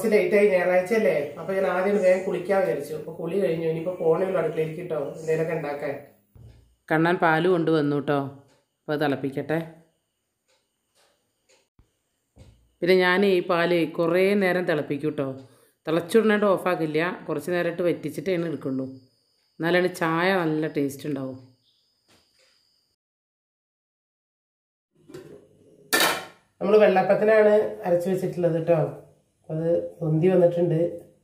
കുറച്ച് ലേറ്റ് ആയി ഞായറാഴ്ച അല്ലേ അപ്പൊ ഞാൻ ആദ്യം വേഗം കുളിക്കാൻ വിചാരിച്ചു അപ്പൊ കുളി കഴിഞ്ഞു ഇനിയിപ്പോ പോണേയുള്ളൂ അടുക്കളയിലേക്ക് കിട്ടോ എന്തെങ്കിലുമൊക്കെ ഉണ്ടാക്കാൻ കണ്ണാൻ പാല് കൊണ്ടുവന്നു കേട്ടോ അപ്പോൾ അത് തിളപ്പിക്കട്ടെ പിന്നെ ഞാൻ ഈ പാല് കുറേ നേരം തിളപ്പിക്കും കേട്ടോ തിളച്ചുടനായിട്ട് ഓഫാക്കില്ല കുറച്ച് നേരമായിട്ട് വറ്റിച്ചിട്ട് അതിന് എടുക്കുള്ളൂ എന്നാലാണ് ചായ നല്ല ടേസ്റ്റ് ഉണ്ടാവും നമ്മൾ വെള്ളപ്പത്തിനാണ് അരച്ചു വെച്ചിട്ടുള്ളത് കേട്ടോ അത് പൊന്തി വന്നിട്ടുണ്ട്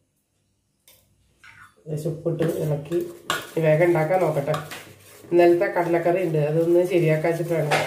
ലേശം ഉപ്പിട്ട് ഇളക്കി ഇനി വേഗം ഉണ്ടാക്കാൻ നോക്കട്ടെ ഇന്നലത്തെ കടലക്കറി ഉണ്ട് അതൊന്ന് ശരിയാക്കാൻ വെച്ചിട്ടാണ്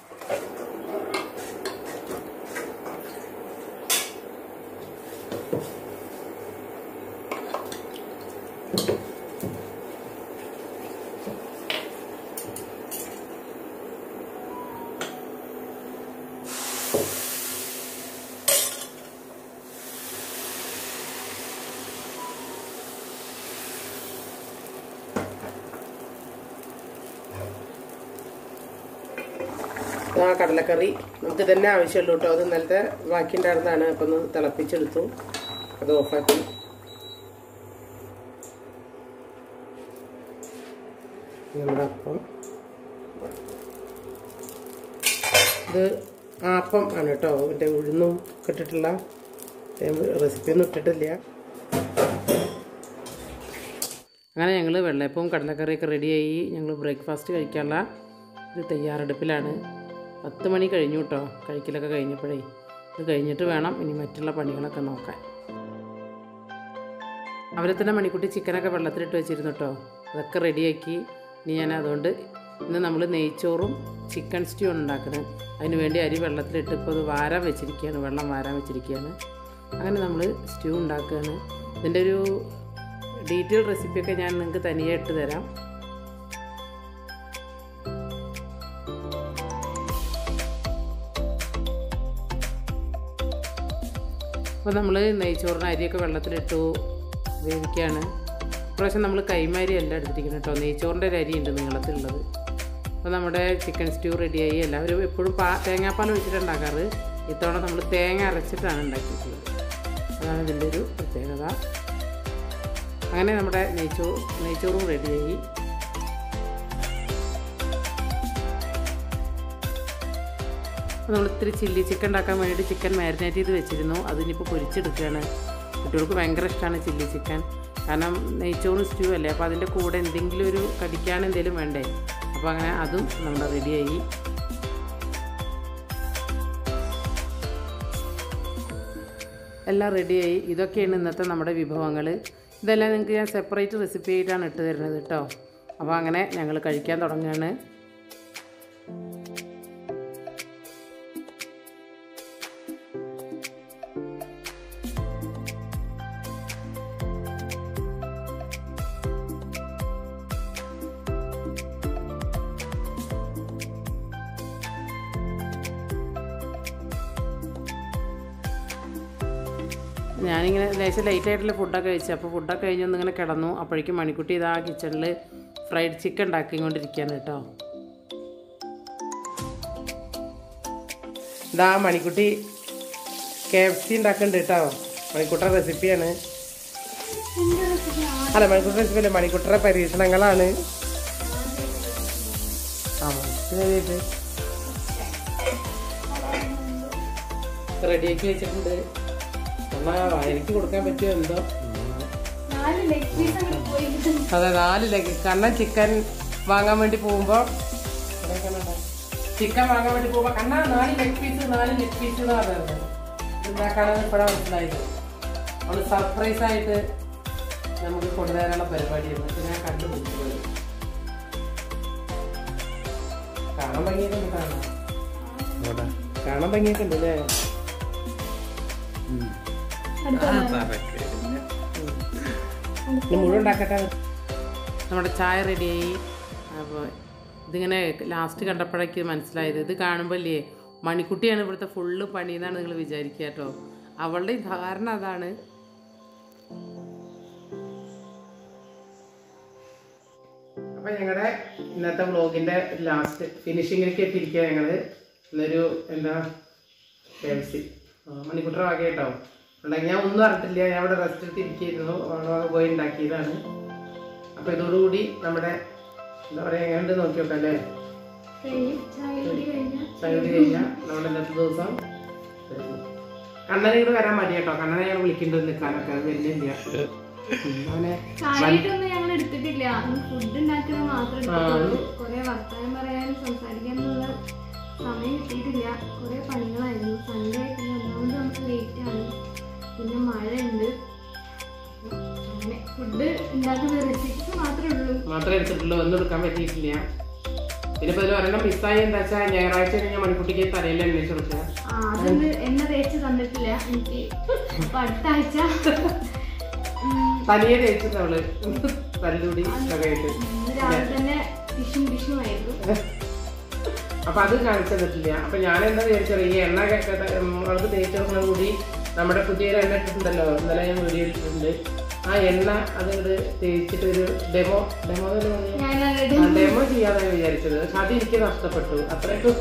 ആ കടലക്കറി നമുക്ക് തന്നെ ആവശ്യമുള്ളൂ കേട്ടോ അത് ഇന്നലത്തെ ബാക്കി ഉണ്ടായിരുന്നതാണ് അപ്പം ഒന്ന് തിളപ്പിച്ചെടുത്തു അത് ഓഫാക്കി നമ്മുടെ അപ്പം ഇത് ആപ്പം ആണ് കേട്ടോ മറ്റേ ഉഴുന്നും ഒക്കെ ഇട്ടിട്ടുള്ള റെസിപ്പി ഒന്നും ഇട്ടിട്ടില്ല അങ്ങനെ ഞങ്ങൾ വെള്ളയപ്പവും കടലക്കറിയൊക്കെ റെഡിയായി ഞങ്ങൾ ബ്രേക്ക്ഫാസ്റ്റ് കഴിക്കാനുള്ള ഒരു തയ്യാറെടുപ്പിലാണ് പത്ത് മണി കഴിഞ്ഞു കേട്ടോ കഴിക്കലൊക്കെ കഴിഞ്ഞപ്പോഴേ ഇത് കഴിഞ്ഞിട്ട് വേണം ഇനി മറ്റുള്ള പണികളൊക്കെ നോക്കാൻ അവരെ തന്നെ മണിക്കുട്ടി ചിക്കനൊക്കെ വെള്ളത്തിലിട്ട് വെച്ചിരുന്നു കേട്ടോ അതൊക്കെ റെഡിയാക്കി ഇനി ഞാൻ അതുകൊണ്ട് ഇന്ന് നമ്മൾ നെയ്ച്ചോറും ചിക്കൻ സ്റ്റൂ ആണ് ഉണ്ടാക്കുന്നത് അതിന് വേണ്ടി അരി വെള്ളത്തിലിട്ട് ഇപ്പോൾ അത് വാരാൻ വെച്ചിരിക്കുകയാണ് വെള്ളം വാരാൻ വെച്ചിരിക്കുകയാണ് അങ്ങനെ നമ്മൾ സ്റ്റൂ ഉണ്ടാക്കുകയാണ് ഇതിൻ്റെ ഒരു ഡീറ്റെയിൽ റെസിപ്പിയൊക്കെ ഞാൻ നിങ്ങൾക്ക് തനിയെ ഇട്ട് തരാം അപ്പോൾ നമ്മൾ നെയ്ച്ചോറിന് അരിയൊക്കെ വെള്ളത്തിലിട്ടു വേവിക്കുകയാണ് ഇപ്രാവശ്യം നമ്മൾ കൈമാരി അല്ല എടുത്തിരിക്കുന്നത് കേട്ടോ നെയ്ച്ചോറിൻ്റെ ഒരു അരി ഉണ്ട് നീളത്തിലുള്ളത് അപ്പോൾ നമ്മുടെ ചിക്കൻ സ്റ്റ്യൂ റെഡിയായി എല്ലാവരും എപ്പോഴും പാ തേങ്ങാപ്പാൽ ഒഴിച്ചിട്ട് ഉണ്ടാക്കാറ് ഇത്തവണ നമ്മൾ തേങ്ങ അരച്ചിട്ടാണ് ഉണ്ടാക്കിയിട്ടുള്ളത് അതാണ് ഇതിൻ്റെ ഒരു പ്രത്യേകത അങ്ങനെ നമ്മുടെ നെയ്ച്ചോ നെയ്ച്ചോറും റെഡിയായി അപ്പോൾ നമ്മൾ ഇത്തിരി ചില്ലി ചിക്കൻ ഉണ്ടാക്കാൻ വേണ്ടിയിട്ട് ചിക്കൻ മാരിനേറ്റ് ചെയ്ത് വെച്ചിരുന്നു അതിനിപ്പോൾ പൊരിച്ചെടുക്കുകയാണ് കുട്ടികൾക്ക് ഭയങ്കര ഇഷ്ടമാണ് ചില്ലി ചിക്കൻ കാരണം നെയ്ച്ചോറും സ്റ്റ്യൂ അല്ലേ അപ്പോൾ അതിൻ്റെ കൂടെ എന്തെങ്കിലും ഒരു കടിക്കാൻ എന്തെങ്കിലും വേണ്ടേ അപ്പോൾ അങ്ങനെ അതും നമ്മുടെ റെഡിയായി എല്ലാം റെഡിയായി ഇതൊക്കെയാണ് ഇന്നത്തെ നമ്മുടെ വിഭവങ്ങൾ ഇതെല്ലാം നിങ്ങൾക്ക് ഞാൻ സെപ്പറേറ്റ് റെസിപ്പി ആയിട്ടാണ് ഇട്ട് തരുന്നത് കേട്ടോ അപ്പോൾ അങ്ങനെ ഞങ്ങൾ കഴിക്കാൻ തുടങ്ങുകയാണ് ഞാനിങ്ങനെ ലേശം ലേറ്റ് ആയിട്ടുള്ള ഫുഡൊക്കെ കഴിച്ചു അപ്പോൾ ഫുഡൊക്കെ കഴിഞ്ഞൊന്ന് ഇങ്ങനെ കിടന്നു അപ്പോഴേക്കും മണിക്കുട്ടി ഇതാ കിച്ചണിൽ ഫ്രൈഡ് ചിക്കൻ ഉണ്ടാക്കിക്കൊണ്ടിരിക്കുകയാണ് കേട്ടോ ഇതാ മണിക്കുട്ടി കെ എഫ് സി ഉണ്ടാക്കുന്നുണ്ട് കേട്ടോ മണിക്കുട്ട റെസിപ്പിയാണ് അല്ല മണിക്കുട്ട റെസിപ്പി അല്ല മണിക്കുട്ടറെ പരീക്ഷണങ്ങളാണ് ആ മനസ്സിലായിട്ട് റെഡിയാക്കി വെച്ചിട്ടുണ്ട് എന്നാ എനിക്ക് കൊടുക്കാൻ പറ്റുമോ എന്തോ നാല് ലെഗ് പീസ് അങ്ങോട്ട് പോയി കിട്ടുന്നു അതെ നാല് ലെഗ് കണ്ണൻ ചിക്കൻ വാങ്ങാൻ വേണ്ടി പോകുമ്പോ ചിക്കൻ വാങ്ങാൻ വേണ്ടി പോകുമ്പോ കണ്ണ നാല് ലെഗ് പീസ് നാല് ലെഗ് പീസ് എന്ന് പറഞ്ഞത് എന്താക്കാണെന്ന് ഇപ്പോഴാണ് മനസ്സിലായത് അവള് സർപ്രൈസ് ആയിട്ട് നമുക്ക് കൊണ്ടുവരാനുള്ള പരിപാടിയാണ് എന്നിട്ട് ഞാൻ കണ്ടുപിടിച്ചത് കാണാൻ ഭംഗിയൊക്കെ ഉണ്ട് കാണാൻ കാണാൻ ഭംഗിയൊക്കെ ഉണ്ട് അല്ലേ ഇനി മുഴുവൻ ഉണ്ടാക്കട്ടെ നമ്മുടെ ചായ റെഡിയായി അപ്പോൾ ഇതിങ്ങനെ ലാസ്റ്റ് കണ്ടപ്പോഴേക്ക് മനസ്സിലായത് ഇത് കാണുമ്പോൾ ഇല്ലേ മണിക്കുട്ടിയാണ് ഇവിടുത്തെ ഫുള്ള് പണി എന്നാണ് നിങ്ങൾ വിചാരിക്കുക കേട്ടോ അവളുടെ ഈ ധാരണ അതാണ് അപ്പൊ ഞങ്ങളുടെ ഇന്നത്തെ വ്ളോഗിന്റെ ലാസ്റ്റ് ഫിനിഷിങ്ങിലേക്ക് എത്തിയിരിക്കുക ഞങ്ങള് ഇന്നൊരു എന്താ കേൾസി മണിക്കുട്ടറ വക കേട്ടോ ഉണ്ടാക്കി ഞാൻ ഒന്നും അറിഞ്ഞിട്ടില്ല ഞാൻ ഇവിടെ റെസ്റ്റ് എടുത്തിരിക്കുന്നു പോയി ഉണ്ടാക്കിയതാണ് അപ്പൊ ഇതോടുകൂടി നമ്മുടെ എന്താ പറയാ എങ്ങനെയുണ്ട് നോക്കി നോക്കാം അല്ലേ കഴിഞ്ഞു ചായ കുടി കഴിഞ്ഞാൽ സൈഡ് കഴിഞ്ഞാൽ നമ്മുടെ ഇന്നത്തെ ദിവസം കഴിഞ്ഞു. കണ്ണനെ ഇങ്ങോട്ട് വരാൻ മതി കേട്ടോ കണ്ണനെ ഞാൻ വിളിക്കേണ്ടത് നിൽക്കാനൊക്കെ അത് വലിയ അവനെ കാര്യമായിട്ടൊന്നും ഞങ്ങൾ എടുത്തിട്ടില്ല ഫുഡ് ഉണ്ടാക്കുന്നത് മാത്രമേ എടുത്തിട്ടുള്ളൂ കുറെ വർത്തമാനം പറയാനും സംസാരിക്കാനുള്ള സമയം കിട്ടിയിട്ടില്ല കുറെ പണികളായിരുന്നു സൺഡേ ആയിട്ടില്ല ഒന്നാമത് നമുക്ക് ലേറ്റ് ആണ് പിന്നെ മഴയുണ്ട് അങ്ങനെ ഫുഡ് ഉണ്ടാക്കുന്ന റെസിപ്പീസ് മാത്രമേ ഉള്ളൂ മാത്രമേ എടുത്തിട്ടുള്ളൂ ഒന്നും എടുക്കാൻ പറ്റിയിട്ടില്ല പിന്നെ ഇപ്പൊ ഇതിൽ ഒരെണ്ണം മിസ്സായി എന്താ വെച്ചാൽ ഞായറാഴ്ച ഞാൻ മണിക്കുട്ടിക്ക് തലയിൽ അന്വേഷിച്ച് കൊടുക്കുക ആ അതൊന്ന് എണ്ണ തേച്ച് തന്നിട്ടില്ല എനിക്ക് അപ്പൊ അടുത്ത ആഴ്ച ഉം, തലയെ തേച്ചിട്ട് അവള് തല്ലുകൂടി ഒക്കെ ആയിട്ട് ഇന്ന് രാവിലെ തന്നെ ടിഷും ടിഷും ആയിരുന്നു അപ്പൊ അത് കാണിച്ചു തന്നിട്ടില്ല അപ്പൊ ഞാൻ എന്താ വിചാരിച്ചത് ഈ എണ്ണ അവൾക്ക് തേച്ച് കൊടുക്കുന്ന കൂടി നമ്മുടെ പുതിയൊരു എണ്ണ ഇട്ടിട്ടുണ്ടല്ലോ ഇന്നലെ ഞാൻ വീഡിയോ ഇട്ടിട്ടുണ്ട് ആ എണ്ണ അത് ഇങ്ങട് തേച്ചിട്ട് ഒരു ഡെമോ ഡെമോ ഞാനത് ഡെമോ ചെയ്യാന്നാണ് വിചാരിച്ചത് പക്ഷെ അത് എനിക്ക് നഷ്ടപ്പെട്ടു അത്രയ്ക്ക്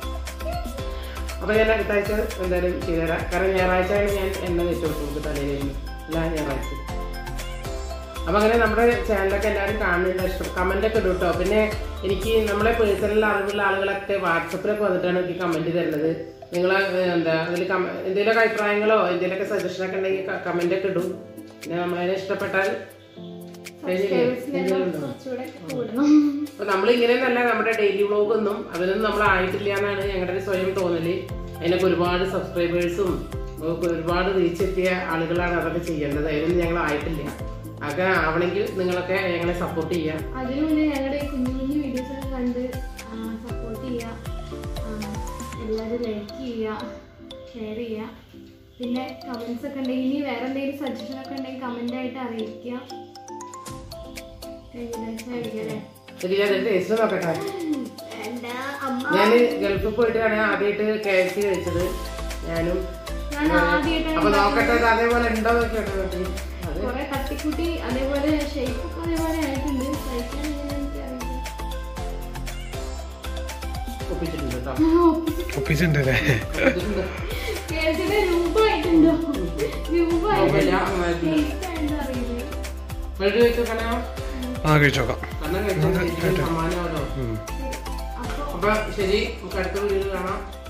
അപ്പൊ ഞാൻ അടുത്ത ആഴ്ച എന്തായാലും ചെയ്തുതരാം കാരണം ഞായറാഴ്ചയാണ് ഞാൻ എണ്ണ വെച്ച് കൊടുക്കുന്നത് തലയിൽ എല്ലാ ഞായറാഴ്ച അപ്പൊ അങ്ങനെ നമ്മുടെ ചാനലൊക്കെ എല്ലാവരും കാണുന്നുണ്ട് ഇഷ്ടം കമന്റ് ഒക്കെ ഇടും കേട്ടോ പിന്നെ എനിക്ക് നമ്മളെ പേഴ്സണൽ അറിവുള്ള ആളുകളൊക്കെ വാട്സപ്പിലൊക്കെ വന്നിട്ടാണ് എനിക്ക് കമന്റ് തരുന്നത് നിങ്ങൾ എന്താ അതിൽ എന്തെങ്കിലുമൊക്കെ അഭിപ്രായങ്ങളോ എന്തെങ്കിലുമൊക്കെ സജഷനൊക്കെ ഉണ്ടെങ്കിൽ കമന്റ് ഒക്കെ ഇടും പിന്നെ നമ്മളതിനെ ഇഷ്ടപ്പെട്ടാൽ കഴിഞ്ഞില്ലേ? എന്തെങ്കിലും ഉണ്ടോ? കുറച്ചുകൂടെ കൂടണം അപ്പൊ നമ്മൾ ഇങ്ങനെയൊന്നല്ല നമ്മുടെ ഡെയിലി വ്ളോഗ് ഒന്നും അതിനൊന്നും നമ്മൾ ആയിട്ടില്ല എന്നാണ് ഞങ്ങളുടെ ഒരു സ്വയം തോന്നല് അതിനൊക്കെ ഒരുപാട് സബ്സ്ക്രൈബേഴ്സും ഒരുപാട് റീച്ച് എത്തിയ ആളുകളാണ് അതൊക്കെ ചെയ്യേണ്ടത് അതിനൊന്നും ഞങ്ങൾ ആയിട്ടില്ല അതൊക്കെ ആവണമെങ്കിൽ നിങ്ങളൊക്കെ ഞങ്ങളെ സപ്പോർട്ട് ചെയ്യാം അതിനു മുന്നേ ഞങ്ങളുടെ ഈ കുഞ്ഞു കുഞ്ഞു വീഡിയോസ് ഒക്കെ കണ്ട് സപ്പോർട്ട് ചെയ്യുക എല്ലാവരും ലൈക്ക് ചെയ്യുക ഷെയർ ചെയ്യുക പിന്നെ കമൻസ് ഒക്കെ ഉണ്ടെങ്കിൽ ഇനി വേറെ എന്തെങ്കിലും സജഷൻ ഒക്കെ ഉണ്ടെങ്കിൽ കമൻ്റ് ആയിട്ട് അറിയിക്കുക കഴിഞ്ഞ ശരി ഞാൻ ടേസ്റ്റ് നോക്കട്ടെ എൻ്റെ അമ്മ ഞാൻ ഗൾഫിൽ പോയിട്ടാണ് ആദ്യമായിട്ട് കെ എഫ് സി കഴിച്ചത് ഞാനും ഞാൻ ആദ്യമായിട്ടാണ് അപ്പൊ നോക്കട്ടെ ഇത് അതേപോലെ ഉണ്ടോ നോക്കിയോട്ടെ അത് കുറെ തട്ടിക്കൂട്ടി അതേപോലെ ഷേപ്പ് ഒക്കെ അതേപോലെ ആയിട്ടുണ്ട് കഴിക്കാൻ എങ്ങനെ എനിക്കറിയില്ല ഒപ്പിച്ചിട്ടുണ്ട് കേട്ടോ ഒപ്പിച്ചിട്ടുണ്ട് അല്ലേ ഒപ്പിച്ചിട്ടുണ്ട്. കേരളത്തിലെ രൂപമായിട്ടുണ്ടോ രൂപമായിട്ട് കുഴപ്പമില്ല, നന്നായിട്ടുണ്ട്. ടേസ്റ്റ് ആയിട്ടുണ്ടോ അറിയില്ല വെള്ളി വെച്ച് നോക്കണോ ആ കഴിച്ചു നോക്കാം കണ്ണം കഴിച്ചാൽ സമ്മാനമാണോ ഉം. അപ്പൊ അപ്പൊ ശരി നമുക്ക് അടുത്ത വീഡിയോയിൽ കാണാം